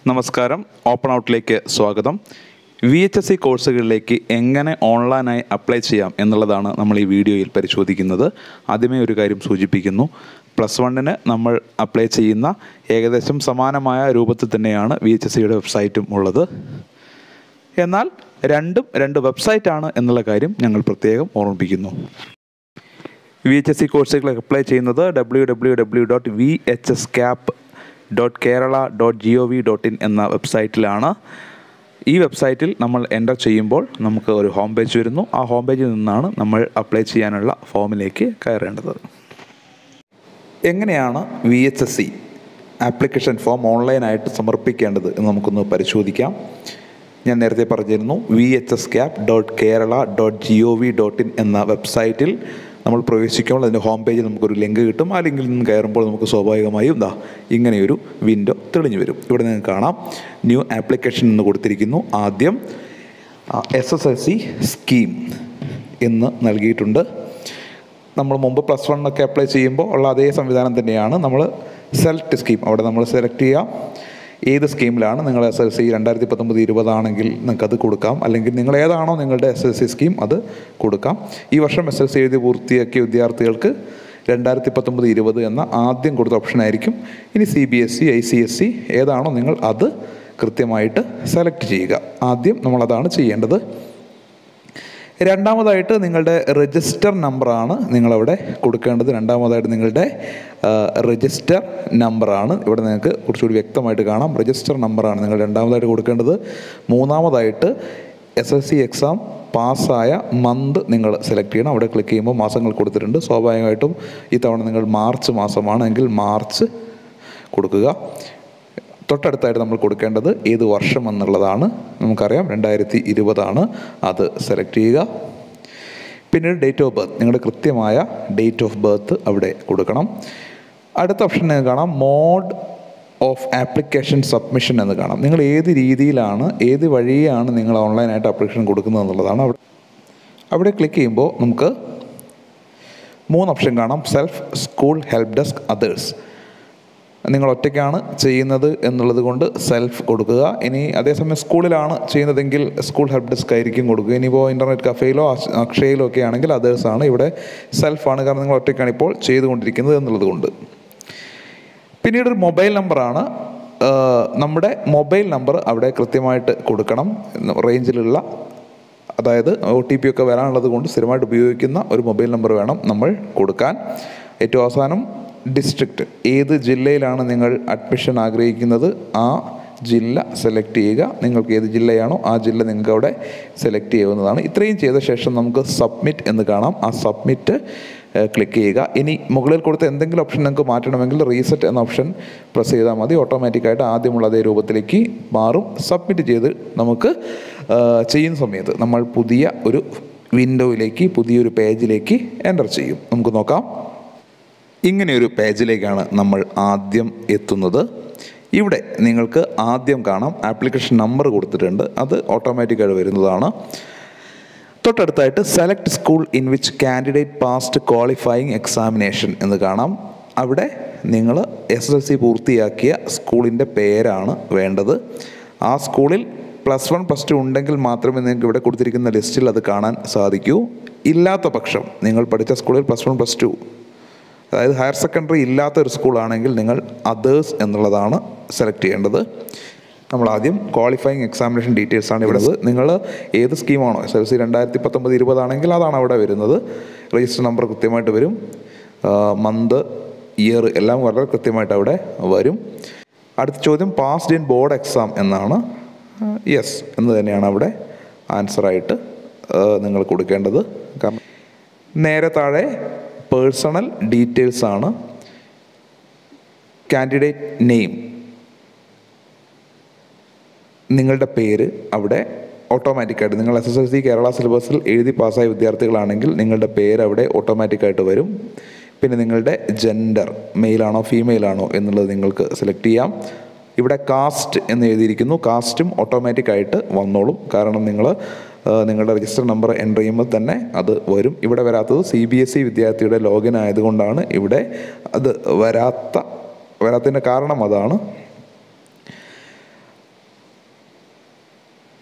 നമസ്കാരം ഓപ്പൺ ഔട്ടിലേക്ക് സ്വാഗതം V H S C കോഴ്സുകളിലേക്ക് എങ്ങനെ ഓൺലൈനായി അപ്ലൈ ചെയ്യാം എന്നുള്ളതാണ് നമ്മൾ ഈ വീഡിയോയിൽ പരിശോധിക്കുന്നത് ആദ്യമേ ഒരു കാര്യം സൂചിപ്പിക്കുന്നു പ്ലസ് വണ്ണിന് നമ്മൾ അപ്ലൈ ചെയ്യുന്ന ഏകദേശം സമാനമായ രൂപത്തിൽ തന്നെയാണ് വി എച്ച് എസ് സിയുടെ വെബ്സൈറ്റും ഉള്ളത് എന്നാൽ രണ്ടും രണ്ട് വെബ്സൈറ്റാണ് എന്നുള്ള കാര്യം ഞങ്ങൾ പ്രത്യേകം ഓർമ്മിപ്പിക്കുന്നു വി എച്ച് എസ് സി കോഴ്സുകൾ അപ്ലൈ ചെയ്യുന്നത് W W W dot V H S cap dot Kerala dot G O V dot in എന്ന വെബ്സൈറ്റിലാണ് ഈ വെബ്സൈറ്റിൽ നമ്മൾ എൻ്റർ ചെയ്യുമ്പോൾ നമുക്ക് ഒരു ഹോം പേജ് വരുന്നു ആ ഹോം പേജിൽ നിന്നാണ് നമ്മൾ അപ്ലൈ ചെയ്യാനുള്ള ഫോമിലേക്ക് കയറേണ്ടത് എങ്ങനെയാണ് V H S C application form ഓൺലൈനായിട്ട് സമർപ്പിക്കേണ്ടത് എന്ന് നമുക്കൊന്ന് പരിശോധിക്കാം ഞാൻ നേരത്തെ പറഞ്ഞിരുന്നു V H S cap dot Kerala dot G O V dot in എന്ന വെബ്സൈറ്റിൽ നമ്മൾ പ്രവേശിക്കുമ്പോൾ അതിൻ്റെ ഹോം പേജിൽ നമുക്കൊരു ലിങ്ക് കിട്ടും ആ ലിങ്കിൽ നിന്ന് കയറുമ്പോൾ നമുക്ക് സ്വാഭാവികമായും ഇതാ ഇങ്ങനെയൊരു വിൻഡോ തെളിഞ്ഞു വരും ഇവിടെ നിങ്ങൾക്ക് കാണാം ന്യൂ ആപ്ലിക്കേഷൻ എന്ന് കൊടുത്തിരിക്കുന്നു ആദ്യം S S L C scheme എന്ന് നൽകിയിട്ടുണ്ട് നമ്മൾ മുമ്പ് പ്ലസ് വൺ ഒക്കെ അപ്ലൈ ചെയ്യുമ്പോൾ ഉള്ള അതേ സംവിധാനം തന്നെയാണ് നമ്മൾ സെലക്ട് സ്കീം അവിടെ നമ്മൾ സെലക്ട് ചെയ്യാം ഏത് സ്കീമിലാണ് നിങ്ങൾ എസ് എൽ സി രണ്ടായിരത്തി പത്തൊമ്പത് ഇരുപതാണെങ്കിൽ നിങ്ങൾക്ക് അത് കൊടുക്കാം അല്ലെങ്കിൽ നിങ്ങൾ ഏതാണോ നിങ്ങളുടെ എസ് എൽ സി സ്കീം അത് കൊടുക്കാം ഈ വർഷം എസ് എൽ സി എഴുതി പൂർത്തിയാക്കിയ വിദ്യാർത്ഥികൾക്ക് രണ്ടായിരത്തി പത്തൊമ്പത് ഇരുപത് എന്ന ആദ്യം കൊടുത്ത ഓപ്ഷനായിരിക്കും ഇനി C B S C I C S C ഏതാണോ നിങ്ങൾ അത് കൃത്യമായിട്ട് സെലക്ട് ചെയ്യുക ആദ്യം നമ്മളതാണ് ചെയ്യേണ്ടത് രണ്ടാമതായിട്ട് നിങ്ങളുടെ രജിസ്റ്റർ നമ്പറാണ് നിങ്ങളവിടെ കൊടുക്കേണ്ടത് രണ്ടാമതായിട്ട് നിങ്ങളുടെ രജിസ്റ്റർ നമ്പറാണ് ഇവിടെ നിങ്ങൾക്ക് കുറച്ചുകൂടി വ്യക്തമായിട്ട് കാണാം രജിസ്റ്റർ നമ്പറാണ് നിങ്ങൾ രണ്ടാമതായിട്ട് കൊടുക്കേണ്ടത് മൂന്നാമതായിട്ട് എസ് എൽ സി എക്സാം പാസ്സായ മന്ത് നിങ്ങൾ സെലക്ട് ചെയ്യണം അവിടെ ക്ലിക്ക് ചെയ്യുമ്പോൾ മാസങ്ങൾ കൊടുത്തിട്ടുണ്ട് സ്വാഭാവികമായിട്ടും ഇത്തവണ നിങ്ങൾ മാർച്ച് മാസമാണെങ്കിൽ മാർച്ച് കൊടുക്കുക തൊട്ടടുത്തായിട്ട് നമ്മൾ കൊടുക്കേണ്ടത് ഏത് വർഷം എന്നുള്ളതാണ് നമുക്കറിയാം രണ്ടായിരത്തി ഇരുപതാണ് അത് സെലക്ട് ചെയ്യുക പിന്നീട് ഡേറ്റ് ഓഫ് ബർത്ത് നിങ്ങളുടെ കൃത്യമായ ഡേറ്റ് ഓഫ് ബർത്ത് അവിടെ കൊടുക്കണം അടുത്ത ഓപ്ഷൻ നിങ്ങൾക്ക് കാണാം മോഡ് ഓഫ് ആപ്ലിക്കേഷൻ സബ്മിഷൻ എന്ന് കാണാം നിങ്ങൾ ഏത് രീതിയിലാണ് ഏത് വഴിയാണ് നിങ്ങൾ ഓൺലൈനായിട്ട് ആപ്ലിക്കേഷൻ കൊടുക്കുന്നത് എന്നുള്ളതാണ് അവിടെ അവിടെ ക്ലിക്ക് ചെയ്യുമ്പോൾ നമുക്ക് മൂന്ന് ഓപ്ഷൻ കാണാം self school help desk others നിങ്ങൾ ഒറ്റയ്ക്കാണ് ചെയ്യുന്നത് എന്നുള്ളത് കൊണ്ട് സെൽഫ് കൊടുക്കുക ഇനി അതേസമയം സ്കൂളിലാണ് ചെയ്യുന്നതെങ്കിൽ സ്കൂൾ ഹെൽപ്പ് ഡെസ്ക് ആയിരിക്കും കൊടുക്കുക ഇനിയിപ്പോൾ ഇൻ്റർനെറ്റ് കഫേയിലോ അക്ഷയയിലോ ഒക്കെ ആണെങ്കിൽ അതേഴ്സാണ് ഇവിടെ സെൽഫാണ് കാരണം നിങ്ങൾ ഒറ്റയ്ക്കാണ് ഇപ്പോൾ ചെയ്തുകൊണ്ടിരിക്കുന്നത് എന്നുള്ളത് കൊണ്ട് പിന്നീട് ഒരു മൊബൈൽ നമ്പറാണ് നമ്മുടെ മൊബൈൽ നമ്പർ അവിടെ കൃത്യമായിട്ട് കൊടുക്കണം റേഞ്ചിലുള്ള അതായത് ഒ ടി പി ഒക്കെ വരാനുള്ളത് കൊണ്ട് സ്ഥിരമായിട്ട് ഉപയോഗിക്കുന്ന ഒരു മൊബൈൽ നമ്പർ വേണം നമ്മൾ കൊടുക്കാൻ ഏറ്റവും അവസാനം ഡിസ്ട്രിക്റ്റ് ഏത് ജില്ലയിലാണ് നിങ്ങൾ അഡ്മിഷൻ ആഗ്രഹിക്കുന്നത് ആ ജില്ല സെലക്ട് ചെയ്യുക നിങ്ങൾക്ക് ഏത് ജില്ലയാണോ ആ ജില്ല നിങ്ങൾക്ക് അവിടെ സെലക്ട് ചെയ്യാവുന്നതാണ് ഇത്രയും ചെയ്ത ശേഷം നമുക്ക് സബ്മിറ്റ് എന്ന് കാണാം ആ സബ്മിറ്റ് ക്ലിക്ക് ചെയ്യുക ഇനി മുകളിൽ കൊടുത്ത എന്തെങ്കിലും ഓപ്ഷൻ നിങ്ങൾക്ക് മാറ്റണമെങ്കിൽ റീസെറ്റ് എന്ന ഓപ്ഷൻ പ്രസ് ചെയ്താൽ മതി ഓട്ടോമാറ്റിക്കായിട്ട് ആദ്യമുള്ള അതേ രൂപത്തിലേക്ക് മാറും സബ്മിറ്റ് ചെയ്ത് നമുക്ക് ചെയ്യുന്ന സമയത്ത് നമ്മൾ പുതിയ ഒരു വിൻഡോയിലേക്ക് പുതിയൊരു പേജിലേക്ക് എൻ്റർ ചെയ്യും നമുക്ക് നോക്കാം ഇങ്ങനെയൊരു പേജിലേക്കാണ് നമ്മൾ ആദ്യം എത്തുന്നത് ഇവിടെ നിങ്ങൾക്ക് ആദ്യം കാണാം ആപ്ലിക്കേഷൻ നമ്പർ കൊടുത്തിട്ടുണ്ട് അത് ഓട്ടോമാറ്റിക്കായിട്ട് വരുന്നതാണ് തൊട്ടടുത്തായിട്ട് select school in which candidate passed qualifying examination എന്ന് കാണാം അവിടെ നിങ്ങൾ എസ് എൽ സി പൂർത്തിയാക്കിയ സ്കൂളിൻ്റെ പേരാണ് വേണ്ടത് ആ സ്കൂളിൽ പ്ലസ് വൺ പ്ലസ് ടു ഉണ്ടെങ്കിൽ മാത്രമേ നിങ്ങൾക്ക് ഇവിടെ കൊടുത്തിരിക്കുന്ന ലിസ്റ്റിൽ അത് കാണാൻ സാധിക്കൂ ഇല്ലാത്ത പക്ഷം നിങ്ങൾ പഠിച്ച സ്കൂളിൽ പ്ലസ് വൺ പ്ലസ് ടു അതായത് ഹയർ സെക്കൻഡറി ഇല്ലാത്ത ഒരു സ്കൂളാണെങ്കിൽ നിങ്ങൾ അതേഴ്സ് എന്നുള്ളതാണ് സെലക്ട് ചെയ്യേണ്ടത് നമ്മൾ ആദ്യം ക്വാളിഫയിങ് എക്സാമിനേഷൻ ഡീറ്റെയിൽസ് ആണ് ഇവിടെ നിങ്ങൾ ഏത് സ്കീമാണോ എസ് എൽ സി രണ്ടായിരത്തി പത്തൊമ്പത് ഇരുപതാണെങ്കിൽ അതാണ് അവിടെ വരുന്നത് രജിസ്റ്റർ നമ്പർ കൃത്യമായിട്ട് വരും മന്ത് ഇയർ എല്ലാം വളരെ കൃത്യമായിട്ട് അവിടെ വരും അടുത്ത ചോദ്യം പാസ്ഡ് ഇൻ ബോർഡ് എക്സാം എന്നാണ് യെസ് എന്ന് തന്നെയാണ് അവിടെ ആൻസറായിട്ട് നിങ്ങൾ കൊടുക്കേണ്ടത് കാരണം നേരെ താഴെ പേഴ്സണൽ ഡീറ്റെയിൽസ് ആണ് കാൻഡിഡേറ്റ് നെയിം നിങ്ങളുടെ പേര് അവിടെ ഓട്ടോമാറ്റിക്കായിട്ട് നിങ്ങൾ S S L C Kerala സിലബസിൽ എഴുതി പാസ്സായ വിദ്യാർത്ഥികളാണെങ്കിൽ നിങ്ങളുടെ പേര് അവിടെ ഓട്ടോമാറ്റിക്കായിട്ട് വരും പിന്നെ നിങ്ങളുടെ ജെൻഡർ മെയിലാണോ ഫീമെയിലാണോ എന്നുള്ളത് നിങ്ങൾക്ക് സെലക്ട് ചെയ്യാം ഇവിടെ കാസ്റ്റ് എന്ന് എഴുതിയിരിക്കുന്നു കാസ്റ്റും ഓട്ടോമാറ്റിക്കായിട്ട് വന്നോളും കാരണം നിങ്ങൾ നിങ്ങളുടെ രജിസ്റ്റർ നമ്പർ എൻ്റർ ചെയ്യുമ്പോൾ തന്നെ അത് വരും ഇവിടെ വരാത്തത് സി ബി എസ് ഇ വിദ്യാർത്ഥിയുടെ ലോഗിൻ ആയതുകൊണ്ടാണ് ഇവിടെ അത് വരാത്ത വരാത്തതിൻ്റെ കാരണം അതാണ്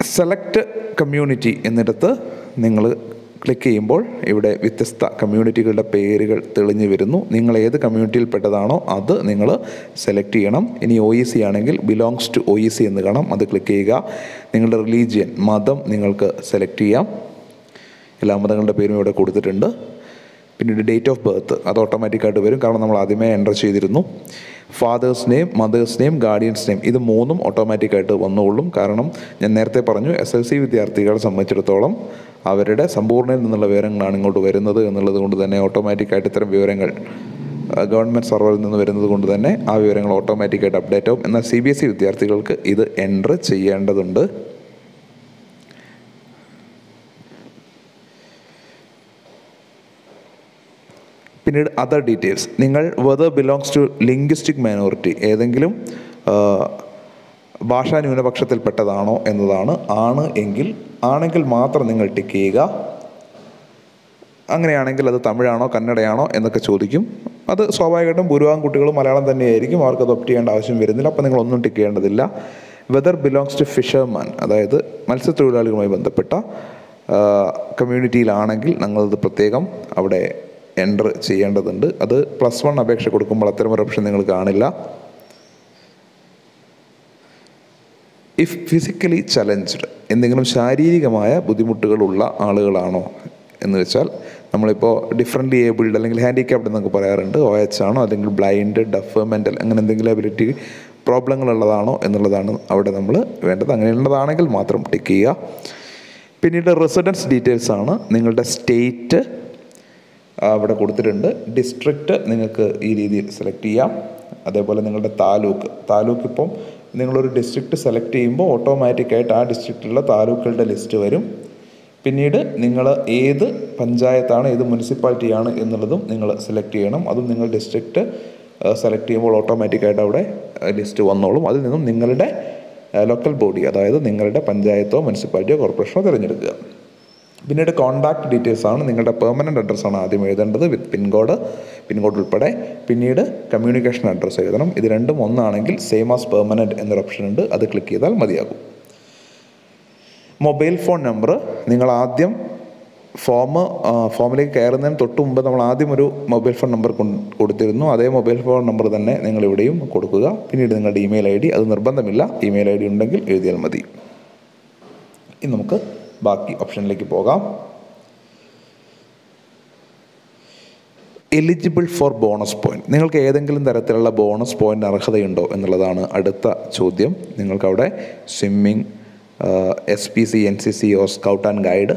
സെലക്ട് കമ്മ്യൂണിറ്റി എന്നിടത്ത് നിങ്ങൾ ക്ലിക്ക് ചെയ്യുമ്പോൾ ഇവിടെ വ്യത്യസ്ത കമ്മ്യൂണിറ്റികളുടെ പേരുകൾ തെളിഞ്ഞു വരുന്നു നിങ്ങൾ ഏത് കമ്മ്യൂണിറ്റിയിൽപ്പെട്ടതാണോ അത് നിങ്ങൾ സെലക്ട് ചെയ്യണം ഇനി ഒ ഇ സി ആണെങ്കിൽ belongs to O E C എന്ന് കാണാം അത് ക്ലിക്ക് ചെയ്യുക നിങ്ങളുടെ റിലീജിയൻ മതം നിങ്ങൾക്ക് സെലക്ട് ചെയ്യാം എല്ലാ മതങ്ങളുടെ പേരും ഇവിടെ കൊടുത്തിട്ടുണ്ട് പിന്നീട് ഡേറ്റ് ഓഫ് ബർത്ത് അത് ഓട്ടോമാറ്റിക്കായിട്ട് വരും കാരണം നമ്മൾ ആദ്യമേ എൻ്റർ ചെയ്തിരുന്നു father's name mother's name guardian's name ഇത് മൂന്നും ഓട്ടോമാറ്റിക്കായിട്ട് വന്നുകൊള്ളും കാരണം ഞാൻ നേരത്തെ പറഞ്ഞു എസ് എൽ സി വിദ്യാർത്ഥികളെ സംബന്ധിച്ചിടത്തോളം അവരുടെ സമ്പൂർണ്ണയിൽ നിന്നുള്ള വിവരങ്ങളാണ് ഇങ്ങോട്ട് വരുന്നത് എന്നുള്ളത് കൊണ്ട് തന്നെ ഓട്ടോമാറ്റിക്കായിട്ട് ഇത്തരം വിവരങ്ങൾ ഗവൺമെൻറ് സർവറിൽ നിന്ന് വരുന്നത് കൊണ്ട് തന്നെ ആ വിവരങ്ങൾ ഓട്ടോമാറ്റിക്കായിട്ട് അപ്ഡേറ്റ് ആവും എന്നാൽ സി ബി എസ് ഇ വിദ്യാർത്ഥികൾക്ക് ഇത് എൻ്റർ ചെയ്യേണ്ടതുണ്ട് പിന്നീട് അതർ ഡീറ്റെയിൽസ് നിങ്ങൾ whether belongs to linguistic minority ഏതെങ്കിലും ആ, ഭാഷാ ന്യൂനപക്ഷത്തിൽപ്പെട്ടതാണോ എന്നതാണ് ആണ് എങ്കിൽ ആണെങ്കിൽ മാത്രം നിങ്ങൾ ടിക്ക് ചെയ്യുക അങ്ങനെയാണെങ്കിൽ അത് തമിഴാണോ കന്നഡയാണോ എന്നൊക്കെ ചോദിക്കും അത് സ്വാഭാവികമായിട്ടും ഭൂരിഭാഗം കുട്ടികളും മലയാളം തന്നെയായിരിക്കും അവർക്ക് അത് ഒപ്റ്റ് ചെയ്യേണ്ട ആവശ്യം വരുന്നില്ല അപ്പോൾ നിങ്ങൾ ഒന്നും ടിക്ക് ചെയ്യേണ്ടതില്ല വെദർ ബിലോങ്സ് ടു ഫിഷർമാൻ അതായത് മത്സ്യത്തൊഴിലാളികളുമായി ബന്ധപ്പെട്ട കമ്മ്യൂണിറ്റിയിലാണെങ്കിൽ നിങ്ങളത് പ്രത്യേകം അവിടെ എൻ്റർ ചെയ്യേണ്ടതുണ്ട് അത് പ്ലസ് വൺ അപേക്ഷ കൊടുക്കുമ്പോൾ അത്തരമൊരു ഓപ്ഷൻ നിങ്ങൾ കാണില്ല ഇഫ് ഫിസിക്കലി ചലഞ്ച്ഡ് എന്തെങ്കിലും ശാരീരികമായ ബുദ്ധിമുട്ടുകളുള്ള ആളുകളാണോ എന്ന് വെച്ചാൽ നമ്മളിപ്പോൾ ഡിഫറെൻ്റ് ഏബിൾഡ് അല്ലെങ്കിൽ ഹാൻഡിക്യാപ്ഡ് എന്നൊക്കെ പറയാറുണ്ട് ഒ എച്ച് ആണോ അല്ലെങ്കിൽ ബ്ലൈൻഡ് ഡഫ് മെൻ്റൽ അങ്ങനെ എന്തെങ്കിലും അബിലിറ്റി പ്രോബ്ലങ്ങളുള്ളതാണോ എന്നുള്ളതാണ് അവിടെ നമ്മൾ വേണ്ടത് അങ്ങനെയുള്ളതാണെങ്കിൽ മാത്രം ടിക്ക് ചെയ്യുക പിന്നീട് റെസിഡൻസ് ഡീറ്റെയിൽസ് ആണ് നിങ്ങളുടെ സ്റ്റേറ്റ് അവിടെ കൊടുത്തിട്ടുണ്ട് ഡിസ്ട്രിക്റ്റ് നിങ്ങൾക്ക് ഈ രീതിയിൽ സെലക്ട് ചെയ്യാം അതേപോലെ നിങ്ങളുടെ താലൂക്ക് താലൂക്ക് ഇപ്പം നിങ്ങളൊരു ഡിസ്ട്രിക്റ്റ് സെലക്ട് ചെയ്യുമ്പോൾ ഓട്ടോമാറ്റിക്കായിട്ട് ആ ഡിസ്ട്രിക്റ്റിലുള്ള താലൂക്കുകളുടെ ലിസ്റ്റ് വരും പിന്നീട് നിങ്ങൾ ഏത് പഞ്ചായത്താണ് ഏത് മുനിസിപ്പാലിറ്റിയാണ് എന്നുള്ളതും നിങ്ങൾ സെലക്ട് ചെയ്യണം അതും നിങ്ങൾ ഡിസ്ട്രിക്റ്റ് സെലക്ട് ചെയ്യുമ്പോൾ ഓട്ടോമാറ്റിക്കായിട്ട് അവിടെ ലിസ്റ്റ് വന്നോളും അതിൽ നിന്നും നിങ്ങളുടെ ലോക്കൽ ബോഡി അതായത് നിങ്ങളുടെ പഞ്ചായത്തോ മുനിസിപ്പാലിറ്റിയോ കോർപ്പറേഷനോ തിരഞ്ഞെടുക്കുക പിന്നീട് കോൺടാക്ട് ഡീറ്റെയിൽസ് ആണ് നിങ്ങളുടെ പെർമനൻ്റ് അഡ്രസ്സാണ് ആദ്യം എഴുതേണ്ടത് വിത്ത് പിൻകോഡ് പിൻകോഡ് ഉൾപ്പെടെ പിന്നീട് കമ്മ്യൂണിക്കേഷൻ അഡ്രസ്സ് എഴുതണം ഇത് രണ്ടും ഒന്നാണെങ്കിൽ സെയിം ആസ് പെർമനൻറ്റ് എന്നൊരു ഓപ്ഷൻ ഉണ്ട് അത് ക്ലിക്ക് ചെയ്താൽ മതിയാകും മൊബൈൽ ഫോൺ നമ്പർ നിങ്ങൾ ആദ്യം ഫോം ഫോമിലേക്ക് കയറുന്നതിന് തൊട്ട് മുമ്പ് നമ്മൾ ആദ്യം ഒരു മൊബൈൽ ഫോൺ നമ്പർ കൊടുത്തിരുന്നു അതേ മൊബൈൽ ഫോൺ നമ്പർ തന്നെ നിങ്ങൾ ഇവിടെയും കൊടുക്കുക പിന്നീട് നിങ്ങളുടെ ഇമെയിൽ ഐ ഡി അത് നിർബന്ധമില്ല ഇമെയിൽ ഐ ഡി ഉണ്ടെങ്കിൽ എഴുതിയാൽ മതി ഇനി നമുക്ക് ബാക്കി ഓപ്ഷനിലേക്ക് പോകാം എലിജിബിൾ ഫോർ ബോണസ് പോയിന്റ് നിങ്ങൾക്ക് ഏതെങ്കിലും തരത്തിലുള്ള ബോണസ് പോയിന്റ് അർഹതയുണ്ടോ എന്നുള്ളതാണ് അടുത്ത ചോദ്യം നിങ്ങൾക്കവിടെ swimming S P C N C C or scout and guide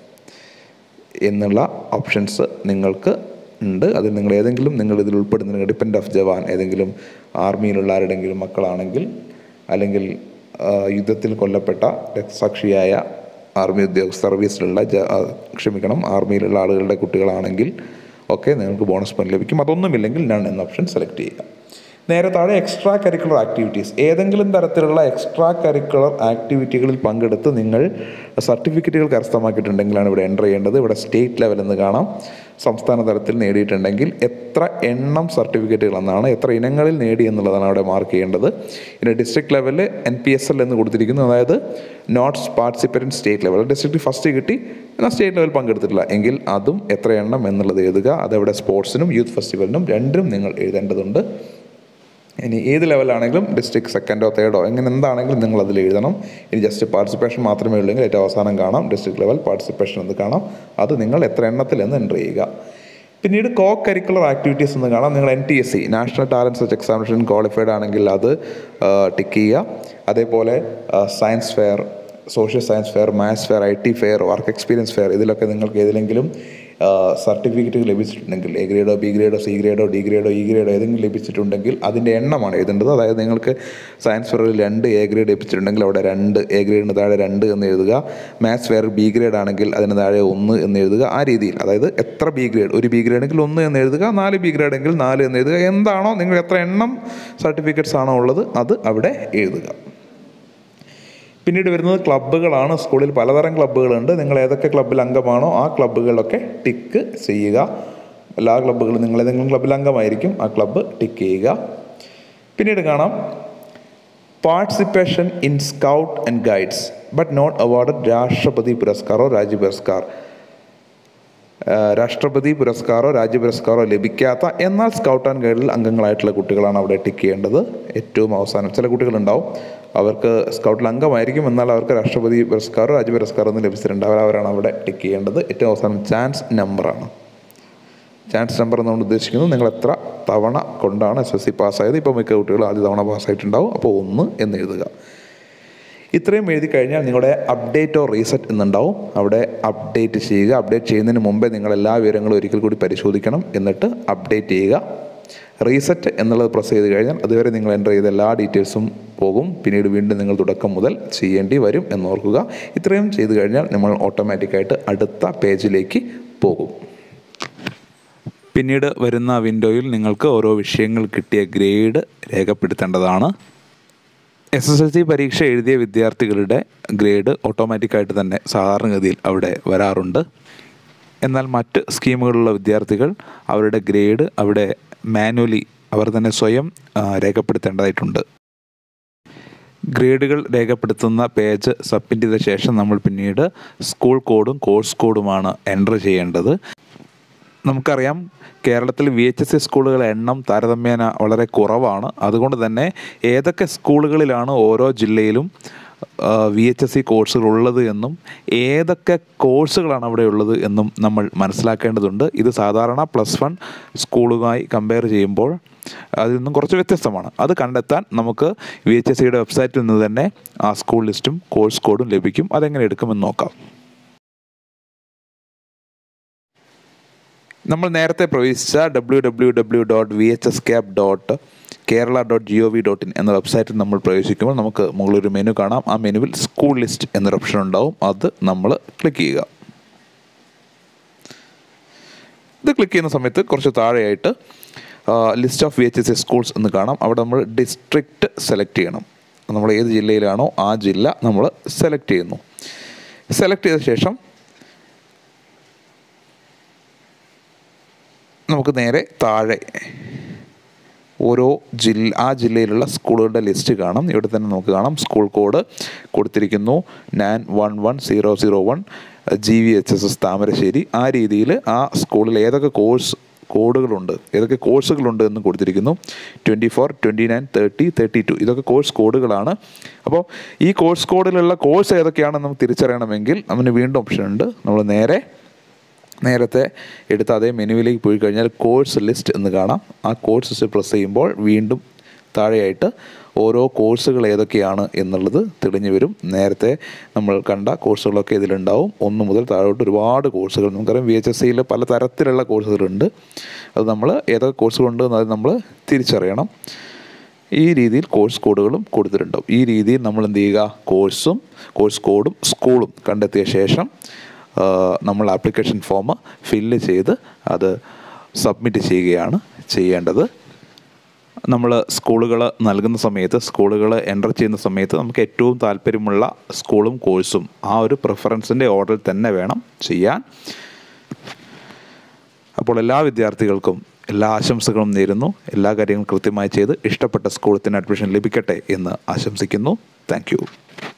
എന്നുള്ള ഓപ്ഷൻസ് നിങ്ങൾക്ക് ഉണ്ട് അതിൽ നിങ്ങൾ ഏതെങ്കിലും നിങ്ങൾ ഇതിൽ ഉൾപ്പെടുന്ന ഡിപ്പെൻഡ് ഓഫ് ജവാൻ ഏതെങ്കിലും ആർമിയിലുള്ള ആരുടെങ്കിലും മക്കളാണെങ്കിൽ അല്ലെങ്കിൽ ആ, യുദ്ധത്തിൽ കൊല്ലപ്പെട്ട രക്തസാക്ഷിയായ ആർമി ഉദ്യോഗ സർവീസിലുള്ള ജ- ആ, ക്ഷമിക്കണം ആർമിയിലുള്ള ആളുകളുടെ കുട്ടികളാണെങ്കിൽ ഒക്കെ നിങ്ങൾക്ക് ബോണസ് പോയിന്റ് ലഭിക്കും അതൊന്നുമില്ലെങ്കിൽ നൺ എന്ന ഓപ്ഷൻ സെലക്ട് ചെയ്യുക നേരെ താഴെ എക്സ്ട്രാ കരിക്കുലർ ആക്ടിവിറ്റീസ് ഏതെങ്കിലും തരത്തിലുള്ള എക്സ്ട്രാ കരിക്കുലർ ആക്ടിവിറ്റികളിൽ പങ്കെടുത്ത് നിങ്ങൾ സർട്ടിഫിക്കറ്റുകൾ കരസ്ഥമാക്കിയിട്ടുണ്ടെങ്കിലാണ് ഇവിടെ എൻ്റർ ചെയ്യേണ്ടത് ഇവിടെ സ്റ്റേറ്റ് ലെവൽ എന്ന് കാണാം സംസ്ഥാന തലത്തിൽ നേടിയിട്ടുണ്ടെങ്കിൽ എത്ര എണ്ണം സർട്ടിഫിക്കറ്റുകൾ എന്നാണ് എത്ര ഇനങ്ങളിൽ നേടി എന്നുള്ളതാണ് അവിടെ മാർക്ക് ചെയ്യേണ്ടത് ഇനി ഡിസ്ട്രിക്ട് ലെവലിൽ എൻ പി എസ് എൽ എന്ന് കൊടുത്തിരിക്കുന്നു അതായത് notes participant state level district first കിട്ടി എന്നാൽ സ്റ്റേറ്റ് ലെവൽ പങ്കെടുത്തിട്ടില്ല എങ്കിൽ അതും എത്ര എണ്ണം എന്നുള്ളത് എഴുതുക അതവിടെ സ്പോർട്സിനും യൂത്ത് ഫെസ്റ്റിവലിനും രണ്ടിനും നിങ്ങൾ എഴുതേണ്ടതുണ്ട് ഇനി ഏത് ലെവലാണെങ്കിലും ഡിസ്ട്രിക്ട് സെക്കൻഡോ തേർഡോ എങ്ങനെ എന്താണെങ്കിലും നിങ്ങൾ അതിൽ എഴുതണം ഇനി ജസ്റ്റ് പാർട്ടിസിപ്പേഷൻ മാത്രമേ ഉള്ളെങ്കിൽ ഏറ്റവും അവസാനം കാണാം ഡിസ്ട്രിക്ട് ലെവൽ പാർട്ടിസിപ്പേഷൻ എന്ന് കാണാം അത് നിങ്ങൾ എത്ര എണ്ണത്തിൽ എന്ന് എൻ്റർ ചെയ്യുക പിന്നീട് കോ കരിക്കുലർ ആക്ടിവിറ്റീസ് എന്ന് കാണാം നിങ്ങൾ N T S C national talent search examination qualified ആണെങ്കിൽ അത് ടിക്ക് ചെയ്യുക അതേപോലെ science fair social science fair maths fair I T fair work experience fair ഇതിലൊക്കെ നിങ്ങൾക്ക് ഏതിലെങ്കിലും സർട്ടിഫിക്കറ്റ് ലഭിച്ചിട്ടുണ്ടെങ്കിൽ എ ഗ്രേഡോ ബി ഗ്രേഡോ സി ഗ്രേഡോ ഡി ഗ്രേഡോ ഇ ഗ്രേഡോ ഏതെങ്കിലും ലഭിച്ചിട്ടുണ്ടെങ്കിൽ അതിൻ്റെ എണ്ണമാണ് എഴുതേണ്ടത് അതായത് നിങ്ങൾക്ക് സയൻസ് ഫെയറിൽ രണ്ട് എ ഗ്രേഡ് ലഭിച്ചിട്ടുണ്ടെങ്കിൽ അവിടെ രണ്ട് എ ഗ്രേഡിന് താഴെ രണ്ട് എന്ന് എഴുതുക മാത്സ് ഫെയർ ബി ഗ്രേഡ് ആണെങ്കിൽ അതിന് താഴെ ഒന്ന് എന്ന് എഴുതുക ആ രീതിയിൽ അതായത് എത്ര ബി ഗ്രേഡ് ഒരു ബി ഗ്രേഡ് എങ്കിൽ ഒന്ന് എന്ന് എഴുതുക നാല് ബി ഗ്രേഡ് എങ്കിൽ നാല് എന്ന് എഴുതുക എന്താണോ നിങ്ങൾ എത്ര എണ്ണം സർട്ടിഫിക്കറ്റ്സ് ആണോ ഉള്ളത് അത് അവിടെ എഴുതുക പിന്നീട് വരുന്നത് ക്ലബ്ബുകളാണ് സ്കൂളിൽ പലതരം ക്ലബ്ബുകളുണ്ട് നിങ്ങൾ ഏതൊക്കെ ക്ലബ്ബിൽ അംഗമാണോ ആ ക്ലബ്ബുകളിലൊക്കെ ടിക്ക് ചെയ്യുക എല്ലാ ക്ലബ്ബുകളും നിങ്ങൾ ഏതെങ്കിലും ക്ലബ്ബിൽ അംഗമായിരിക്കും ആ ക്ലബ്ബ് ടിക്ക് ചെയ്യുക പിന്നീട് കാണാം participation in scout and guides but not award രാഷ്ട്രപതി പുരസ്കാരോ രാജ്യ പുരസ്കാർ രാഷ്ട്രപതി പുരസ്കാരോ രാജ്യ പുരസ്കാരോ ലഭിക്കാത്ത എന്നാൽ സ്കൗട്ട് ആൻഡ് ഗൈഡിൽ അംഗങ്ങളായിട്ടുള്ള കുട്ടികളാണ് അവിടെ ടിക്ക് ചെയ്യേണ്ടത് ഏറ്റവും അവസാനം ചില കുട്ടികളുണ്ടാവും അവർക്ക് സ്കൗട്ടിൽ അംഗമായിരിക്കും എന്നാൽ അവർക്ക് രാഷ്ട്രപതി പുരസ്കാരോ രാജ്യ പുരസ്കാരോ ഒന്നും ലഭിച്ചിട്ടുണ്ടാവില്ല അവരാണ് അവിടെ ടിക്ക് ചെയ്യേണ്ടത് ഏറ്റവും അവസാനം ചാൻസ് നമ്പറാണ് ചാൻസ് നമ്പർ എന്നുകൊണ്ട് ഉദ്ദേശിക്കുന്നത് നിങ്ങൾ എത്ര തവണ കൊണ്ടാണ് എസ് എസ് സി പാസ്സായത് ഇപ്പോൾ മിക്ക കുട്ടികളും ആദ്യ തവണ പാസ്സായിട്ടുണ്ടാവും അപ്പോൾ ഒന്ന് എന്ന് എഴുതുക ഇത്രയും എഴുതി കഴിഞ്ഞാൽ നിങ്ങളുടെ അപ്ഡേറ്റ് ഓർ റീസെറ്റ് എന്നുണ്ടാവും അവിടെ അപ്ഡേറ്റ് ചെയ്യുക അപ്ഡേറ്റ് ചെയ്യുന്നതിന് മുമ്പേ നിങ്ങൾ എല്ലാ വിവരങ്ങളും ഒരിക്കൽ കൂടി പരിശോധിക്കണം എന്നിട്ട് അപ്ഡേറ്റ് ചെയ്യുക റീസെറ്റ് എന്നുള്ളത് പ്രസ് ചെയ്ത് കഴിഞ്ഞാൽ അതുവരെ നിങ്ങൾ എൻ്റർ ചെയ്ത എല്ലാ ഡീറ്റെയിൽസും പോകും പിന്നീട് വീണ്ടും നിങ്ങൾ തുടക്കം മുതൽ ചെയ്യേണ്ടി വരും എന്നോർക്കുക ഇത്രയും ചെയ്തു കഴിഞ്ഞാൽ നമ്മൾ ഓട്ടോമാറ്റിക്കായിട്ട് അടുത്ത പേജിലേക്ക് പോകും പിന്നീട് വരുന്ന വിൻഡോയിൽ നിങ്ങൾക്ക് ഓരോ വിഷയങ്ങൾ കിട്ടിയ ഗ്രേഡ് രേഖപ്പെടുത്തേണ്ടതാണ് എസ് എസ് എൽ സി പരീക്ഷ എഴുതിയ വിദ്യാർത്ഥികളുടെ ഗ്രേഡ് ഓട്ടോമാറ്റിക്കായിട്ട് തന്നെ സാധാരണഗതിയിൽ അവിടെ വരാറുണ്ട് എന്നാൽ മറ്റ് സ്കീമുകളിലുള്ള വിദ്യാർത്ഥികൾ അവരുടെ ഗ്രേഡ് അവിടെ മാനുവലി അവർ തന്നെ സ്വയം ആ, രേഖപ്പെടുത്തേണ്ടതായിട്ടുണ്ട് ഗ്രേഡുകൾ രേഖപ്പെടുത്തുന്ന പേജ് സബ്മിറ്റ് ചെയ്ത ശേഷം നമ്മൾ പിന്നീട് സ്കൂൾ കോഡും കോഴ്സ് കോഡുമാണ് എൻ്റർ ചെയ്യേണ്ടത് നമുക്കറിയാം കേരളത്തിൽ വി എച്ച് എസ് സി സ്കൂളുകളുടെ എണ്ണം താരതമ്യേന വളരെ കുറവാണ് അതുകൊണ്ട് തന്നെ ഏതൊക്കെ സ്കൂളുകളിലാണ് ഓരോ ജില്ലയിലും വി എച്ച് എസ് സി കോഴ്സുകൾ ഉള്ളത് എന്നും ഏതൊക്കെ കോഴ്സുകളാണ് അവിടെ ഉള്ളത് എന്നും നമ്മൾ മനസ്സിലാക്കേണ്ടതുണ്ട് ഇത് സാധാരണ പ്ലസ് വൺ സ്കൂളുമായി കമ്പയർ ചെയ്യുമ്പോൾ അതിൽ നിന്നും കുറച്ച് വ്യത്യസ്തമാണ് അത് കണ്ടെത്താൻ നമുക്ക് വി എച്ച് എസ് സിയുടെ വെബ്സൈറ്റിൽ നിന്ന് തന്നെ ആ സ്കൂൾ ലിസ്റ്റും കോഴ്സ് കോഡും ലഭിക്കും അതെങ്ങനെ എടുക്കുമെന്ന് നോക്കാം നമ്മൾ നേരത്തെ പ്രവേശിച്ച W W W dot V H S cap dot Kerala dot G O V dot in എന്ന വെബ്സൈറ്റിൽ നമ്മൾ പ്രവേശിക്കുമ്പോൾ നമുക്ക് മുകളിലൊരു മെനു കാണാം ആ മെനുവിൽ സ്കൂൾ ലിസ്റ്റ് എന്നൊരു ഓപ്ഷൻ ഉണ്ടാവും അത് നമ്മൾ ക്ലിക്ക് ചെയ്യുക ഇത് ക്ലിക്ക് ചെയ്യുന്ന സമയത്ത് കുറച്ച് താഴെയായിട്ട് list of V H S S schools എന്ന് കാണാം അവിടെ നമ്മൾ ഡിസ്ട്രിക്റ്റ് സെലക്ട് ചെയ്യണം നമ്മൾ ഏത് ജില്ലയിലാണോ ആ ജില്ല നമ്മൾ സെലക്ട് ചെയ്യുന്നു സെലക്ട് ചെയ്ത ശേഷം നമുക്ക് നേരെ താഴെ ഓരോ ജില്ല ആ ജില്ലയിലുള്ള സ്കൂളുകളുടെ ലിസ്റ്റ് കാണാം ഇവിടെ തന്നെ നമുക്ക് കാണാം സ്കൂൾ കോഡ് കൊടുത്തിരിക്കുന്നു nine one one zero zero one G V H S S Thamarassery ആ രീതിയിൽ ആ സ്കൂളിൽ ഏതൊക്കെ കോഴ്സ് കോഡുകളുണ്ട് ഏതൊക്കെ കോഴ്സുകളുണ്ട് എന്ന് കൊടുത്തിരിക്കുന്നു twenty four twenty nine thirty thirty two ഇതൊക്കെ കോഴ്സ് കോഡുകളാണ് അപ്പോൾ ഈ കോഴ്സ് കോഡിലുള്ള കോഴ്സ് ഏതൊക്കെയാണെന്ന് നമുക്ക് തിരിച്ചറിയണമെങ്കിൽ അതിന് വീണ്ടും ഓപ്ഷൻ ഉണ്ട് നമ്മൾ നേരെ നേരത്തെ എടുത്ത അതേ മെനുവിലേക്ക് പോയി കഴിഞ്ഞാൽ കോഴ്സ് ലിസ്റ്റ് എന്ന് കാണാം ആ കോഴ്സ് ലിസ്റ്റ് പ്രസ് ചെയ്യുമ്പോൾ വീണ്ടും താഴെയായിട്ട് ഓരോ കോഴ്സുകൾ ഏതൊക്കെയാണ് എന്നുള്ളത് തെളിഞ്ഞു വരും നേരത്തെ നമ്മൾ കണ്ട കോഴ്സുകളൊക്കെ ഇതിലുണ്ടാവും ഒന്ന് മുതൽ താഴോട്ട് ഒരുപാട് കോഴ്സുകൾ നമുക്കറിയാം വി എച്ച് എസ് സിയിൽ പല തരത്തിലുള്ള കോഴ്സുകളുണ്ട് അത് നമ്മൾ ഏതൊക്കെ കോഴ്സുകളുണ്ട് എന്നത് നമ്മൾ തിരിച്ചറിയണം ഈ രീതിയിൽ കോഴ്സ് കോഡുകളും കൊടുത്തിട്ടുണ്ടാവും ഈ രീതിയിൽ നമ്മൾ എന്ത് ചെയ്യുക കോഴ്സും കോഴ്സ് കോഡും സ്കൂളും കണ്ടെത്തിയ ശേഷം ആ, നമ്മൾ ആപ്ലിക്കേഷൻ ഫോം ഫില്ല് ചെയ്ത് അത് സബ്മിറ്റ് ചെയ്യുകയാണ് ചെയ്യേണ്ടത് നമ്മൾ സ്കൂളുകൾ നൽകുന്ന സമയത്ത് സ്കൂളുകൾ എൻ്റർ ചെയ്യുന്ന സമയത്ത് നമുക്ക് ഏറ്റവും താല്പര്യമുള്ള സ്കൂളും കോഴ്സും ആ ഒരു പ്രിഫറൻസിൻ്റെ ഓർഡറിൽ തന്നെ വേണം ചെയ്യാൻ അപ്പോൾ എല്ലാ വിദ്യാർത്ഥികൾക്കും എല്ലാ ആശംസകളും നേരുന്നു എല്ലാ കാര്യങ്ങളും കൃത്യമായി ചെയ്ത് ഇഷ്ടപ്പെട്ട സ്കൂളത്തിന് അഡ്മിഷൻ ലഭിക്കട്ടെ എന്ന് ആശംസിക്കുന്നു താങ്ക്